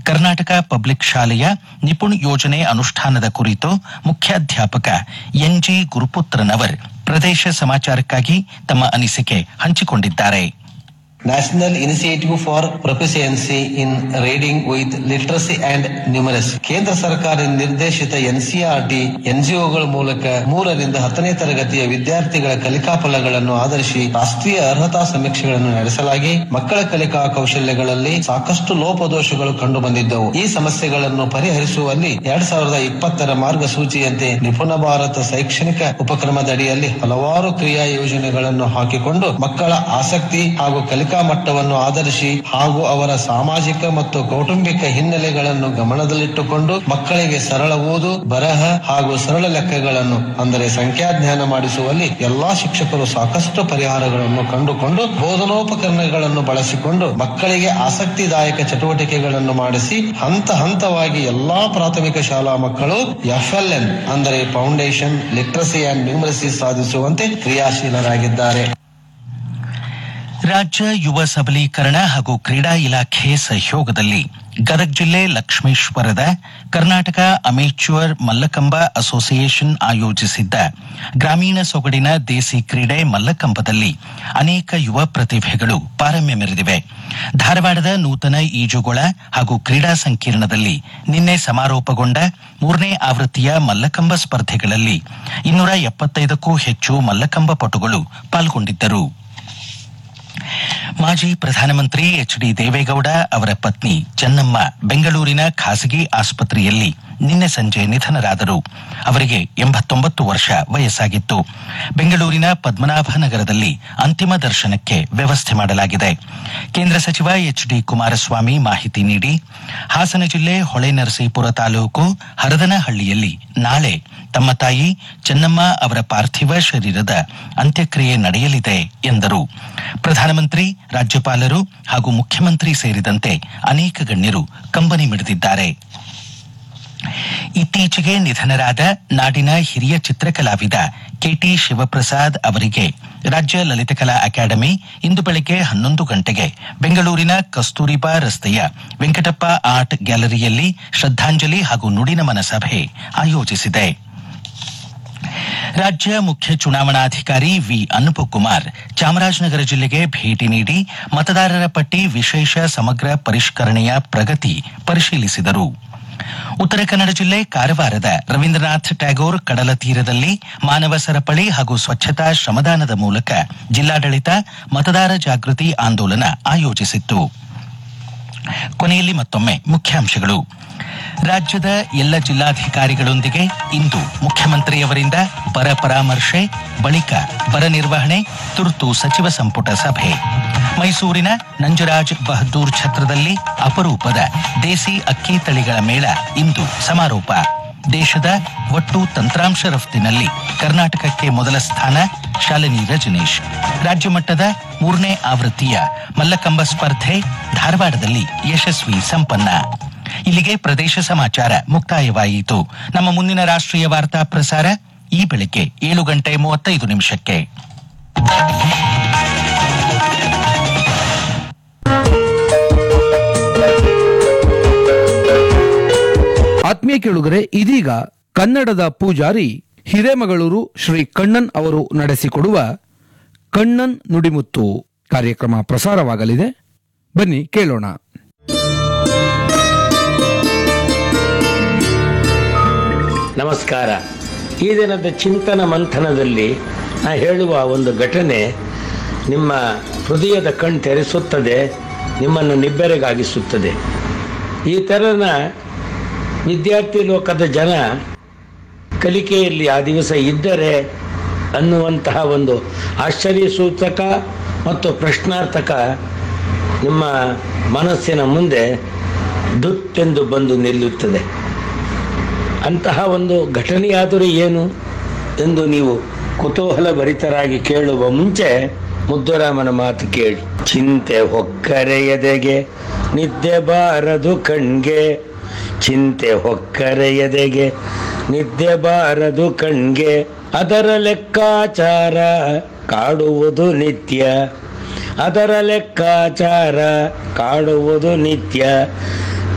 Karnataka public ಶಾಲೆಯ ನಿಪುಣ್ ಯೋಜನೆ ಅನುಷ್ಠಾನದ ಕುರಿತು ಮುಖ್ಯಾಧ್ಯಾಪಕ ಎನ್ಜಿ ಗುರುಪುತ್ರನವರ್ ಪ್ರದೇಶ ಸಮಾಚಾರಕ್ಕಾಗಿ ತಮ್ಮ ಅನಿಸಿಕೆ ಹಂಚಿಕೊಂಡಿದ್ದಾರೆ national initiative for proficiency in reading with literacy and numeracy ಕೇಂದ್ರ ಸರ್ಕಾರ ನಿರ್ದೇಶಿತ ಎನ್ಸಿಆರ್ಟಿ ಎನ್ಜಿಒಗಳ ಮೂಲಕ ಮೂರರಿಂದ ಹತ್ತನೇ ತರಗತಿಯ ವಿದ್ಯಾರ್ಥಿಗಳ ಕಲಿಕಾ ಫಲಗಳನ್ನು ಆಧರಿಸಿ ರಾಷ್ಟ್ರೀಯ ಅರ್ಹತಾ ಸಮೀಕ್ಷೆಗಳನ್ನು ನಡೆಸಲಾಗಿ ಮಕ್ಕಳ ಕಲಿಕಾ ಕೌಶಲ್ಯಗಳಲ್ಲಿ ಸಾಕಷ್ಟು ಲೋಪದೋಷಗಳು ಕಂಡು ಬಂದಿದ್ದವು ಈ ಸಮಸ್ಯೆಗಳನ್ನು ಪರಿಹರಿಸುವಲ್ಲಿ ಎರಡ್ ಸಾವಿರದ ಇಪ್ಪತ್ತರ ಮಾರ್ಗಸೂಚಿಯಂತೆ ನಿಪುಣ ಭಾರತ ಶೈಕ್ಷಣಿಕ ಉಪಕ್ರಮದ ಅಡಿಯಲ್ಲಿ ಹಲವಾರು ಕ್ರಿಯಾ ಯೋಜನೆಗಳನ್ನು ಹಾಕಿಕೊಂಡು ಮಕ್ಕಳ ಆಸಕ್ತಿ ಹಾಗೂ ಕಲಿಕಾ ಮಟ್ಟವನ್ನು ಆಧರಿಸಿ ಹಾಗೂ ಅವರ ಸಾಮಾಜಿಕ ಮತ್ತು ಕೌಟುಂಬಿಕ ಹಿನ್ನೆಲೆಗಳನ್ನು ಗಮನದಲ್ಲಿಟ್ಟುಕೊಂಡು ಮಕ್ಕಳಿಗೆ ಸರಳ ಓದು ಬರಹ ಹಾಗೂ ಸರಳ ಲೆಕ್ಕಗಳನ್ನು ಅಂದರೆ ಸಂಖ್ಯಾಜ್ಞಾನ ಮಾಡಿಸುವಲ್ಲಿ ಎಲ್ಲಾ ಶಿಕ್ಷಕರು ಸಾಕಷ್ಟು ಪರಿಹಾರಗಳನ್ನು ಕಂಡುಕೊಂಡು ಬೋಧನೋಪಕರಣಗಳನ್ನು ಬಳಸಿಕೊಂಡು ಮಕ್ಕಳಿಗೆ ಆಸಕ್ತಿದಾಯಕ ಚಟುವಟಿಕೆಗಳನ್ನು ಮಾಡಿಸಿ ಹಂತ ಹಂತವಾಗಿ ಎಲ್ಲಾ ಪ್ರಾಥಮಿಕ ಶಾಲಾ ಮಕ್ಕಳು ಎಫ್ಎಲ್ಎನ್ ಅಂದರೆ ಫೌಂಡೇಶನ್ ಲಿಟ್ರಸಿ ಅಂಡ್ ನ್ಯೂಮರಸಿ ಸಾಧಿಸುವಂತೆ ಕ್ರಿಯಾಶೀಲರಾಗಿದ್ದಾರೆ ರಾಜ್ಯ ಯುವ ಸಬಲೀಕರಣ ಹಾಗೂ ಕ್ರೀಡಾ ಇಲಾಖೆ ಸಹಯೋಗದಲ್ಲಿ ಗದಗ ಜಿಲ್ಲೆ ಲಕ್ಷ್ಮೇಶ್ವರದ ಕರ್ನಾಟಕ ಅಮೇಚ್ಯೂರ್ ಮಲ್ಲಕಂಬ ಅಸೋಸಿಯೇಷನ್ ಆಯೋಜಿಸಿದ್ದ ಗ್ರಾಮೀಣ ಸೊಗಡಿನ ದೇಸಿ ಕ್ರೀಡೆ ಮಲ್ಲಕಂಬದಲ್ಲಿ ಅನೇಕ ಯುವ ಪ್ರತಿಭೆಗಳು ಪಾರಮ್ಯ ಮೆರೆದಿವೆ ಧಾರವಾಡದ ನೂತನ ಈಜುಗೊಳ ಹಾಗೂ ಕ್ರೀಡಾ ಸಂಕೀರ್ಣದಲ್ಲಿ ನಿನ್ನೆ ಸಮಾರೋಪಗೊಂಡ ಮೂರನೇ ಆವೃತ್ತಿಯ ಮಲ್ಲಕಂಬ ಸ್ಪರ್ಧೆಗಳಲ್ಲಿ ಇನ್ನೂರ ಎಪ್ಪತ್ತೈದಕ್ಕೂ ಹೆಚ್ಚು ಮಲ್ಲಕಂಬ ಪಟುಗಳು ಪಾಲ್ಗೊಂಡಿದ್ದರು ಮಾಜಿ ಪ್ರಧಾನಮಂತ್ರಿ ಎಚ್ ಡಿ ದೇವೇಗೌಡ ಅವರ ಪತ್ನಿ ಚೆನ್ನಮ್ಮ ಬೆಂಗಳೂರಿನ ಖಾಸಗಿ ಆಸ್ಪತ್ರೆಯಲ್ಲಿ ನಿನ್ನೆ ಸಂಜೆ ನಿಧನರಾದರು ಅವರಿಗೆ ಎಂಬತ್ತೊಂಬತ್ತು ವರ್ಷ ವಯಸ್ಸಾಗಿತ್ತು ಬೆಂಗಳೂರಿನ ಪದ್ಮನಾಭ ನಗರದಲ್ಲಿ ಅಂತಿಮ ದರ್ಶನಕ್ಕೆ ವ್ಯವಸ್ಥೆ ಮಾಡಲಾಗಿದೆ ಕೇಂದ್ರ ಸಚಿವ ಎಚ್ ಡಿ ಕುಮಾರಸ್ವಾಮಿ ಮಾಹಿತಿ ನೀಡಿ ಹಾಸನ ಜಿಲ್ಲೆ ಹೊಳೆನರಸೀಪುರ ತಾಲೂಕು ಹರದನಹಳ್ಳಿಯಲ್ಲಿ ನಾಳೆ ತಮ್ಮ ತಾಯಿ ಚೆನ್ನಮ್ಮ ಅವರ ಪಾರ್ಥಿವ ಶರೀರದ ಅಂತ್ಯಕ್ರಿಯೆ ನಡೆಯಲಿದೆ ಎಂದರು ಪ್ರಧಾನಮಂತ್ರಿ ರಾಜ್ಯಪಾಲರು ಹಾಗೂ ಮುಖ್ಯಮಂತ್ರಿ ಸೇರಿದಂತೆ ಅನೇಕ ಗಣ್ಯರು ಕಂಬನಿ ಮಿಡಿದಿದ್ದಾರೆ ಇತ್ತೀಚೆಗೆ ನಿಧನರಾದ ನಾಡಿನ ಹಿರಿಯ ಚಿತ್ರಕಲಾವಿದ ಕೆಟಿ ಶಿವಪ್ರಸಾದ್ ಅವರಿಗೆ ರಾಜ್ಯ ಲಲಿತಕಲಾ ಅಕಾಡೆಮಿ ಇಂದು ಬೆಳಗ್ಗೆ ಹನ್ನೊಂದು ಗಂಟೆಗೆ ಬೆಂಗಳೂರಿನ ಕಸ್ತೂರಿಬಾ ರಸ್ತೆಯ ವೆಂಕಟಪ್ಪ ಆರ್ಟ್ ಗ್ಯಾಲರಿಯಲ್ಲಿ ಶ್ರದ್ದಾಂಜಲಿ ಹಾಗೂ ನುಡಿನಮನ ಸಭೆ ಆಯೋಜಿಸಿದೆ ರಾಜ್ಯ ಮುಖ್ಯ ಚುನಾವಣಾಧಿಕಾರಿ ವಿ ಅನುಪಕುಮಾರ್ ಚಾಮರಾಜನಗರ ಜಿಲ್ಲೆಗೆ ಭೇಟಿ ನೀಡಿ ಮತದಾರರ ಪಟ್ಟಿ ವಿಶೇಷ ಸಮಗ್ರ ಪರಿಷ್ಕರಣೆಯ ಪ್ರಗತಿ ಪರಿಶೀಲಿಸಿದರು ಉತ್ತರ ಕನ್ನಡ ಜಿಲ್ಲೆ ಕಾರವಾರದ ರವೀಂದ್ರನಾಥ್ ಟ್ಯಾಗೋರ್ ಕಡಲ ತೀರದಲ್ಲಿ ಮಾನವ ಸರಪಳಿ ಹಾಗೂ ಸ್ವಚ್ಛತಾ ಶ್ರಮದಾನದ ಮೂಲಕ ಜಿಲ್ಲಾಡಳಿತ ಮತದಾರ ಜಾಗೃತಿ ಆಂದೋಲನ ಆಯೋಜಿಸಿತ್ತು ಕೊನೆಯಲ್ಲಿ ಮತ್ತೊಮ್ಮೆ ಮುಖ್ಯಾಂಶಗಳು ರಾಜ್ಯದ ಎಲ್ಲ ಜಿಲ್ಲಾಧಿಕಾರಿಗಳೊಂದಿಗೆ ಇಂದು ಮುಖ್ಯಮಂತ್ರಿಯವರಿಂದ ಬರ ಪರಾಮರ್ಶೆ ಬಳಿಕ ಬರ ನಿರ್ವಹಣೆ ತುರ್ತು ಸಚಿವ ಸಂಪುಟ ಸಭೆ ಮೈಸೂರಿನ ನಂಜರಾಜ್ ಬಹದ್ದೂರ್ ಛತ್ರದಲ್ಲಿ ಅಪರೂಪದ ದೇಸಿ ಅಕ್ಕಿ ತಳಿಗಳ ಮೇಳ ಇಂದು ಸಮಾರೋಪ ದೇಶದ ಒಟ್ಟು ತಂತ್ರಾಂಶ ರಫ್ತಿನಲ್ಲಿ ಕರ್ನಾಟಕಕ್ಕೆ ಮೊದಲ ಸ್ಥಾನ ಶಾಲಿನಿ ರಜನೀಶ್ ರಾಜ್ಯ ಮಟ್ಟದ ಮೂರನೇ ಆವೃತ್ತಿಯ ಮಲ್ಲಕಂಬ ಸ್ಪರ್ಧೆ ಧಾರವಾಡದಲ್ಲಿ ಯಶಸ್ವಿ ಸಂಪನ್ನ ಇಲ್ಲಿಗೆ ಪ್ರದೇಶ ಸಮಾಚಾರ ಮುಕ್ತಾಯವಾಯಿತು ನಮ್ಮ ಮುಂದಿನ ರಾಷ್ಟ್ರೀಯ ವಾರ್ತಾ ಪ್ರಸಾರ ಈ ಬೆಳಿಗ್ಗೆ ಏಳು ಗಂಟೆ ಮೂವತ್ತೈದು ನಿಮಿಷಕ್ಕೆ ಆತ್ಮೀಯ ಕೇಳುಗರೆ ಇದೀಗ ಕನ್ನಡದ ಪೂಜಾರಿ ಹಿರೇಮಗಳೂರು ಶ್ರೀ ಕಣ್ಣನ್ ಅವರು ನಡೆಸಿಕೊಡುವ ಕಣ್ಣನ್ ನುಡಿಮುತ್ತು ಕಾರ್ಯಕ್ರಮ ಪ್ರಸಾರವಾಗಲಿದೆ ಬನ್ನಿ ಕೇಳೋಣ ನಮಸ್ಕಾರ ಈ ದಿನದ ಚಿಂತನ ಮಂಥನದಲ್ಲಿ ನಾ ಹೇಳುವ ಒಂದು ಘಟನೆ ನಿಮ್ಮ ಹೃದಯದ ಕಣ್ ತೆರೆಸುತ್ತದೆ ನಿಮ್ಮನ್ನು ನಿಬ್ಬೆರಗಾಗಿಸುತ್ತದೆ ಈ ಥರನ ವಿದ್ಯಾರ್ಥಿ ಲೋಕದ ಜನ ಕಲಿಕೆಯಲ್ಲಿ ಆ ದಿವಸ ಇದ್ದರೆ ಅನ್ನುವಂತಹ ಒಂದು ಆಶ್ಚರ್ಯ ಸೂಚಕ ಮತ್ತು ಪ್ರಶ್ನಾರ್ಥಕ ನಿಮ್ಮ ಮನಸ್ಸಿನ ಮುಂದೆ ದುತ್ತೆಂದು ಬಂದು ನಿಲ್ಲುತ್ತದೆ ಅಂತಹ ಒಂದು ಘಟನೆಯಾದರೂ ಏನು ಎಂದು ನೀವು ಕುತೂಹಲ ಭರಿತರಾಗಿ ಕೇಳುವ ಮುಂಚೆ ಮುದ್ದುರಾಮನ ಮಾತು ಕೇಳಿ ಚಿಂತೆ ಹೊಕ್ಕರೆ ಎದೆಗೆ ನಿದ್ದೆ ಬಾರದು ಕಣ್ಗೆ ಚಿಂತೆ ಹೊಕ್ಕರೆ ಎದೆಗೆ ನಿದ್ದೆ ಬಾರದು ಕಣ್ಗೆ ಅದರ ಲೆಕ್ಕಾಚಾರ ಕಾಡುವುದು ನಿತ್ಯ ಅದರ ಲೆಕ್ಕಾಚಾರ ಕಾಡುವುದು ನಿತ್ಯ